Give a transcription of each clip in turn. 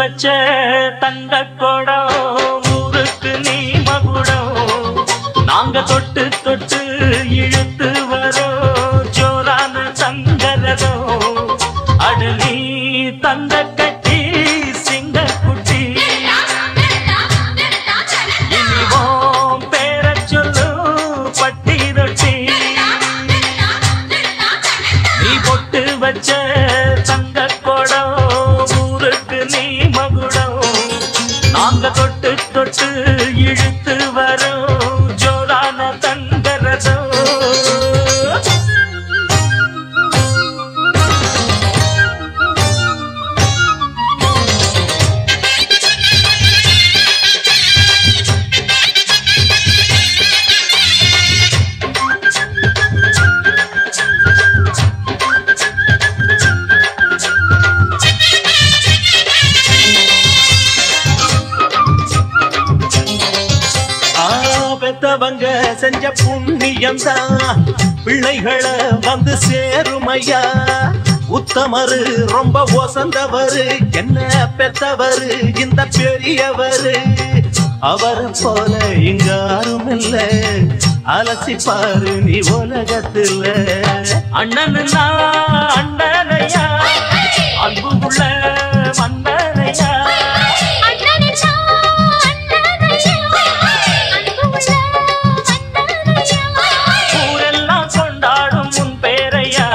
வச்ச தங்க குடம் ஊருக்கு நீ மகுடம் நாங்க தொட்டு தொட்டு இழுத்து வரோம் ஜோரான தங்கரதம் அடு நீ தங்க கட்டி சிங்க குட்டி இனிவோம் பேர சொல்லு பட்டி ரொட்டி நீ பொட்டு வச்ச தங்க குடம் ஊருக்கு நீ மகுடம் நாங்க தொட்டு தொட்டு இழுத்து வரோம் ஜோரான தங்கரதம் ஆ, பெத்தவங்க செஞ்ச புண்ணியம் தான் பிள்ளைகளை வந்து சேருமையா உத்தமரு ரொம்ப ஒசந்தவரு என்ன பெத்தவரு இந்த பெரியவரு அவரை போல இங்க யாரும் இல்ல அலசி பாரு நீ உலகத்துல அண்ணனுன்னா அண்ணனையா அன்பு உள்ள மன்னனையா ஊரெல்லாம் கொண்டாடும் உன் பேரையா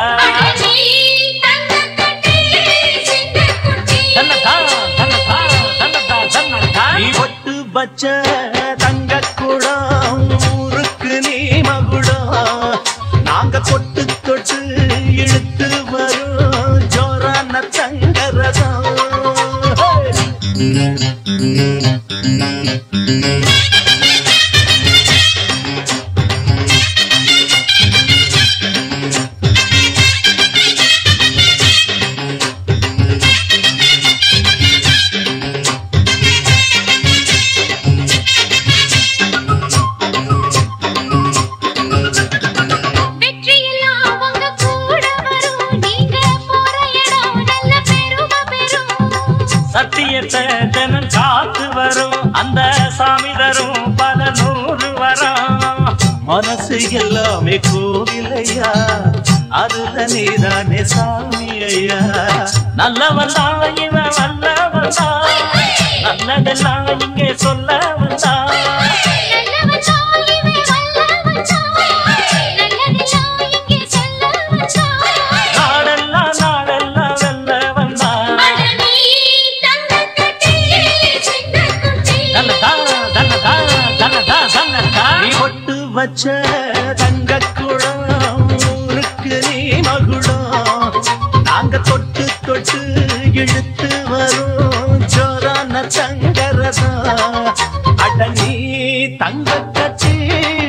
தன்னதா தன்னதா தன்னதா தன்னதா நீ ஒட்டு வச்ச தங்க குடம் ஊருக்கு நீ மகுடம் நாங்க தொட்டு தொட்டு இழுத்து வரும் ஜோரான தங்கரதம் சத்தியத்தை தினம் காத்து வரும் அந்த சாமி தரும் பல நூறு வரம் மனசு எல்லாமே கோவிலையா அதுல நீதானே சாமி ஐயா நல்லவன் தான் இவன் வல்லவன் தான் நல்லதெல்லாம் இங்கே சொல்ல வந்தான் நாடெல்லாம் நாடெல்லாம் வெல்ல வந்தான் தன்னதா தன்னதா தன்னதா தன்னதா நீ ஒட்டு வச்ச தங்க குடம் ஊருக்கு நீ மகுடம் நாங்க தொட்டு தொட்டு இழுத்து வரும் ஜோரான தங்கரதம் அட நீ தங்க கட்சி